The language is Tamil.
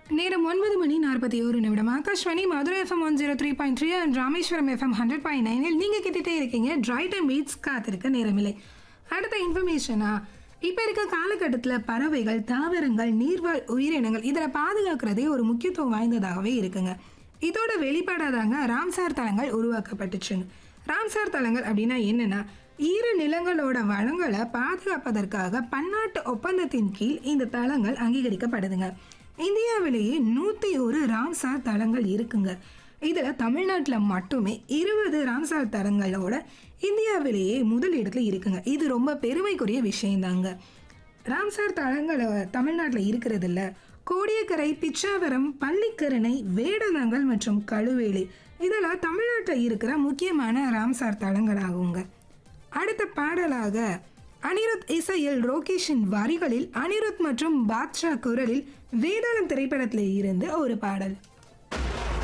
நேரம் ஒன்பது மணி நாற்பத்தி ஒரு நிமிடம் Akashvani Madurai FM one zero three point three and Rameswaram FM hundred point நைனில் நீங்கள் கேட்டுகிட்டே இருக்கீங்க ட்ரை டைம் பீட்ஸ் காத்திருக்க நேரமில்லை அடுத்த இன்ஃபர்மேஷனா இப்போ இருக்க காலகட்டத்தில் பறவைகள் தாவரங்கள் நீர்வாழ் உயிரினங்கள் இதில் பாதுகாக்கிறதே ஒரு முக்கியத்துவம் வாய்ந்ததாகவே இருக்குங்க இதோட வெளிப்பாடாதாங்க ராம்சார் தலங்கள் உருவாக்கப்பட்டுச்சுங்க ராம்சார் தலங்கள் அப்படின்னா என்னன்னா ஈர நிலங்களோட வளங்களை பாதுகாப்பதற்காக பன்னாட்டு ஒப்பந்தத்தின் கீழ் இந்த தலங்கள் அங்கீகரிக்கப்படுதுங்க இந்தியாவிலேயே நூற்றி ஒரு ராம்சார் தலங்கள் இருக்குங்க இதில் தமிழ்நாட்டில் மட்டுமே இருபது ராம்சார் தலங்களோட இந்தியாவிலேயே முதல் இடத்துல இருக்குங்க இது ரொம்ப பெருமைக்குரிய விஷயம்தாங்க ராம்சார் தலங்கள் தமிழ்நாட்டில் இருக்கிறது இல்ல கோடியக்கரை பிச்சாவரம் பள்ளிக்கரணை வேடந்தாங்கல் மற்றும் கழுவேலி இதெல்லாம் தமிழ்நாட்டில் இருக்கிற முக்கியமான ராம்சார் தலங்களாகுங்க அடுத்த பாடலாக அனிருத் இசையில் ரோகேஷின் வரிகளில் அனிருத் மற்றும் பாத்ஷா குரலில் வேதாளம் திரைப்படத்தில் இருந்து ஒரு பாடல்